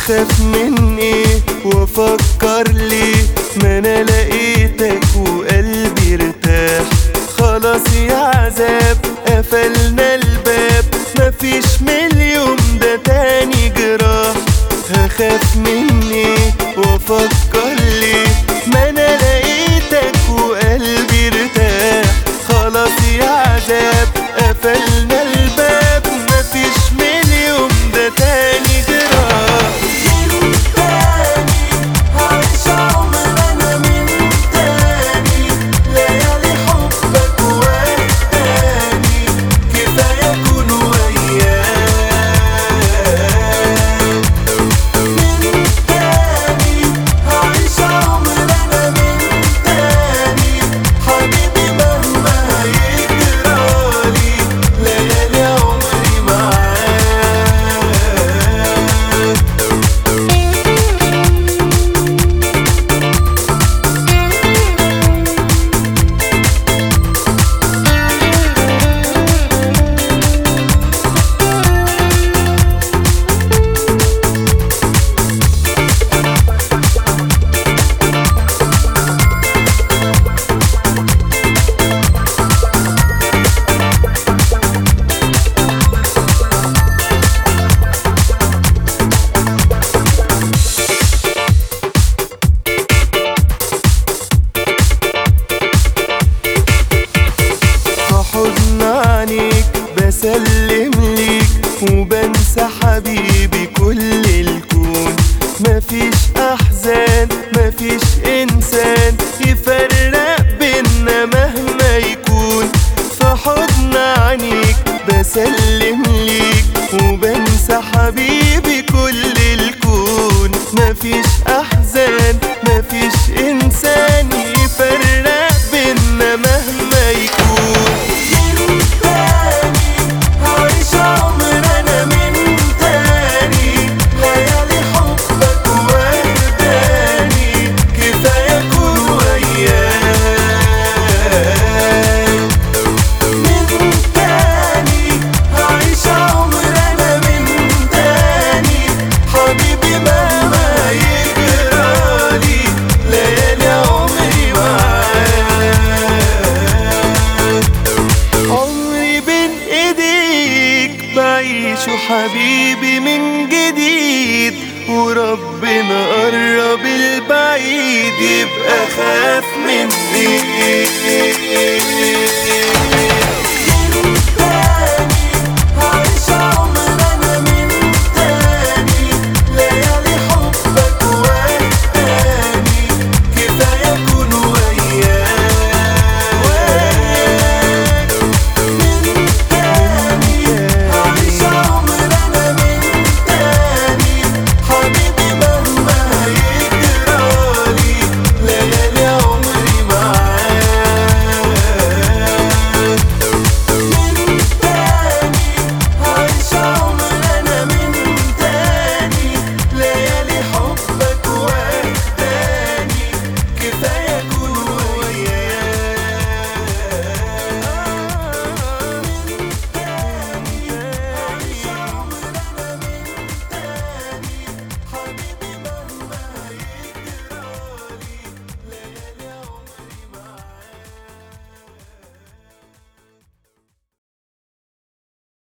هخاف مني وافكر لي ما انا لقيتك وقلبي ارتاح خلاص يا عذاب قفلنا الباب مفيش من اليوم ده تاني جراح هخاف مني وافكر لي ما انا لقيتك وقلبي ارتاح خلاص يا عذاب قفلنا الباب مفيش من اليوم ده تاني جراح عايش عمر انا من تاني ليالي حبك وحداني كفايه اكون وياك من تاني عايش عمر انا من تاني حبيبي مهما هيجرالي ليالي عمري معاك في حضن عينيك بسلم ليك وبنسى حبيبي كل الكون مفيش احزان مفيش انسان يفرق بينا مهما يكون في حضن عينيك بسلم ليك وبنسى حبيبي كل الكون مفيش احزان مفيش انسان يفرق بينا مهما يكون تاني عايش عمر انا من تاني ليالي حبك وحداني كفايه اكون وياك من تاني عايش عمر انا من تاني حبيبي مهما يجرالي ليالي عمري معاك عمري بين ايديك بعيشه حبيبي من جديد وربنا قرب البعيد يبقى خاف مني